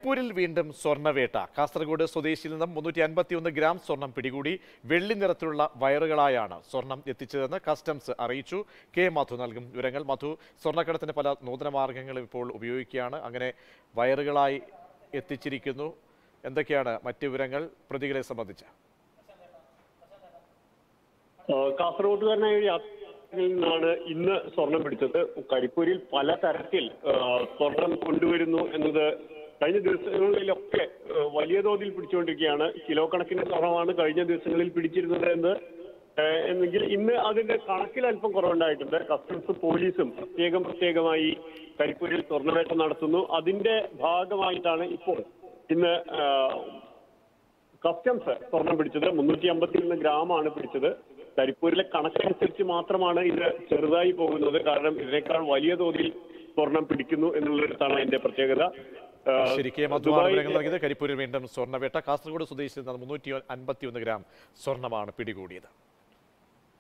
കരിപ്പൂരിൽ വീണ്ടും സ്വർണ്ണവേട്ട കാസർഗോഡ് സ്വദേശിയിൽ നിന്നും മുന്നൂറ്റി അൻപത്തിയൊന്ന് ഗ്രാം സ്വർണം പിടികൂടി വെള്ളി നിറത്തിലുള്ള വയറുകളായാണ് സ്വർണം എത്തിച്ചതെന്ന് കസ്റ്റംസ് അറിയിച്ചു കെ മധു നൽകും വിവരങ്ങൾ മധു സ്വർണ്ണക്കടത്തിന് പല നൂതന മാർഗങ്ങളും ഇപ്പോൾ ഉപയോഗിക്കുകയാണ് അങ്ങനെ വയറുകളായി എത്തിച്ചിരിക്കുന്നു എന്തൊക്കെയാണ് മറ്റ് വിവരങ്ങൾ പ്രതികളെ സംബന്ധിച്ച് ഏഹ് കാസർഗോഡുകാരനായ ഒരു യാത്രികനിൽ നിന്നാണ് ഇന്ന് സ്വർണം പിടിച്ചത് കരിപ്പൂരിൽ പല തരത്തിൽ ഏഹ് സ്വർണം കൊണ്ടുവരുന്നു എന്നത് കഴിഞ്ഞ ദിവസങ്ങളിലൊക്കെ ഏഹ് വലിയ തോതിൽ പിടിച്ചുകൊണ്ടിരിക്കുകയാണ് കിലോ കണക്കിന് സ്വർണമാണ് കഴിഞ്ഞ ദിവസങ്ങളിൽ പിടിച്ചിരുന്നത് എന്ന് ഏഹ് എന്നെങ്കിൽ ഇന്ന് അതിന്റെ കണക്കിൽ അല്പം കുറവുണ്ടായിട്ടുണ്ട് കസ്റ്റംസ് പോലീസും പ്രത്യേകം പ്രത്യേകമായി കരിപ്പൂരിൽ സ്വർണ്ണവേട്ട നടത്തുന്നു അതിന്റെ ഭാഗമായിട്ടാണ് ഇപ്പോൾ ഇന്ന് ഏഹ് കസ്റ്റംസ് സ്വർണം പിടിച്ചത് മുന്നൂറ്റി അമ്പത്തി ഒന്ന് ഗ്രാമാണ് പിടിച്ചത് കരിപ്പൂരിലെ കണക്കനുസരിച്ച് മാത്രമാണ് ഇത് ചെറുതായി പോകുന്നത് കാരണം ഇതിനേക്കാൾ വലിയ തോതിൽ സ്വർണം പിടിക്കുന്നു എന്നുള്ളിടത്താണ് അതിന്റെ പ്രത്യേകത ആ, ശരി കെ മധുവാണ് ദുബായ് വിവരങ്ങൾ നൽകിയത് കരിപ്പൂരിൽ വീണ്ടും സ്വർണ്ണവേട്ട കാസർഗോഡ് സ്വദേശിയിൽ നിന്ന് മുന്നൂറ്റി അൻപത്തിയൊന്ന് ഗ്രാം സ്വർണമാണ് പിടികൂടിയത്